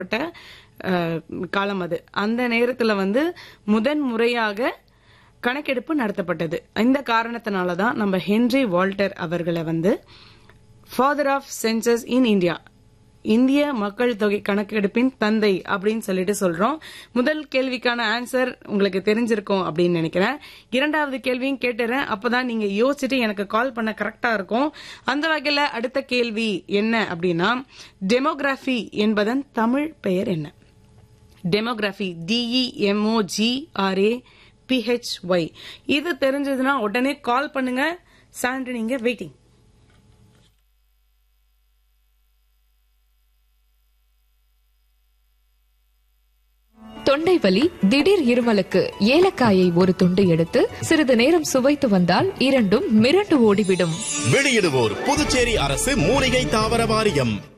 பட்ட அஹ், காலம் அது அந்த நேரத்துல வந்து முதன் முறையாக கணக்கெடுப்பு நடத்தப்பட்டது இந்த காரணத்தினால தான் நம்ம ஹென்றி வால்டர் அவர்களை வந்து father of census in India இந்திய மக்கள் தொகை கணக்கெடுப்பின் தந்தை அப்படின்னு சொல்லிட்டு சொல்றோம் முதல் கேள்விக்கான ஆன்சர் உங்களுக்கு தெரிஞ்சிருக்கும் அப்படின்னு நினைக்கிறேன் இரண்டாவது கேள்வியும் கேட்டுறேன் அப்பதான் நீங்க யோசிச்சுட்டு எனக்கு கால் பண்ண கரெக்டா இருக்கும் அந்த வகையில அடுத்த கேள்வி என்ன அப்படின்னா டெமோகிராஃபி என்பதன் தமிழ் பெயர் என்ன டெமோகிராஃபி டிஇஎம்ஓஜிஆர்ஏ பிஹெச்ஒய் இது தெரிஞ்சதுன்னா உடனே கால் பண்ணுங்க சான்று நீங்க வெயிட்டிங் தொண்டை வலி திடீர் இருமலுக்கு ஏலக்காயை ஒரு துண்டு எடுத்து சிறிது நேரம் சுவைத்து வந்தால் இரண்டும் மிரண்டு ஓடிவிடும் வெளியிடுவோர் புதுச்சேரி அரசு மூலிகை தாவர வாரியம்